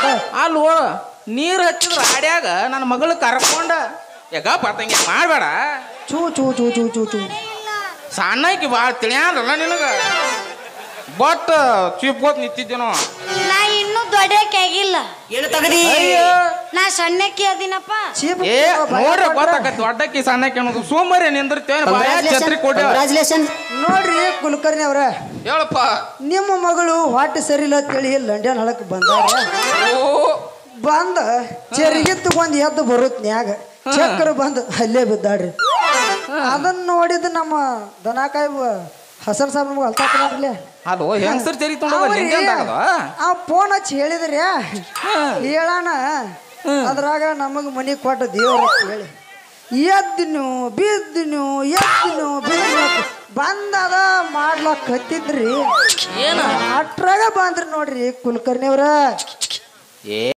ಅಲ್ವೋ ನೀರ್ ಹಚ್ಚಿದ್ರ ಆಡ್ಯಾಗ ನನ್ನ ಮಗಳು ಕರ್ಕೊಂಡ ಯಾಕ ಪತಂಗೆ ಮಾಡಬೇಡ ಚೂ ಚೂ ಚೂ ಚೂ ಚೂ ಚೂ ಸಣ್ಣಕಿ ಭಾಳ ತಿಳಿಯಾರಲ್ಲ ನಿನಗ ಬಟ್ ಚೀಪ್ಕೋತ್ ನಿಂತಿದ್ದೇನೋ ನಾ ಇನ್ನೂ ದೊಡ್ಡಕ್ಕೆ ಆಗಿಲ್ಲ ಏನು ತಗದಿ ಅಯ್ಯೋ ನಾ ಸಣ್ಣಕ್ಕೆ ಅದೀನಪ್ಪ ಚೀಪ್ ಏ ನೋಡ್ರಿ ಗೊತ್ತಾಕತಿ ದೊಡ್ಡಕ್ಕಿ ಸಣ್ಣಕ್ಕಿ ಅನ್ನೋದು ಸುಮ್ಮನೆ ನಿಂದಿರ್ತೇವೆ ಬಾಯ ಛತ್ರಿ ಕೊಡ್ಯ ಕಂಗ್ರಾಚುಲೇಷನ್ ನೋಡ್ರಿ ಕುಲಕರ್ಣಿ ಅವ್ರ ಹೇಳಪ್ಪ ನಿಮ್ಮ ಮಗಳು ಹೊಟ್ಟೆ ಸರಿ ಇಲ್ಲ ಅಂತೇಳಿ ಲಂಡ್ಯಾನ್ ಹಳಕ್ ಬಂದಾರ ಓ ಬಂದ ಚೆರಿಗೆ ತಗೊಂಡ್ ಎದ್ದು ಬರುತ್ ನ್ಯಾಗ ಚಕ್ರ ಬಂದು ಅಲ್ಲೇ ಬಿದ್ದಾಡ್ರಿ ಅದನ್ನ ನೋಡಿದ ನಮ್ಮ ದನಕಾಯಿ ಹಸನ್ ಸಾಬ್ ನಮ್ಗೆ ಅಲ್ತಾಕ್ರಿ ಅದು ಹೆಂಗಸರ್ ಚರಿ ತೊಗೊಂಡು ನಿಂತ ಆ ಫೋನ್ ಹಚ್ಚಿ ಹೇಳಿದ್ರಿ ಹೇಳಣ ಅದ್ರಾಗ ನಮಗ್ ಮನಿ ಕೊಟ್ಟ ದೇವ್ರ ಅಂತ ಹೇಳಿ ಎದ್ದಿನು ಬಿದ್ದಿನು ಎದ್ದಿನು ಬಿದ್ದಿನು ಬಂದದ ಮಾಡ್ಲಕ್ ಹತ್ತಿದ್ರಿ ಏನ ಅಟ್ರಾಗ ಬಂದ್ರಿ ನೋಡ್ರಿ ಕುಲಕರ್ಣಿ ಅವ್ರ ಏ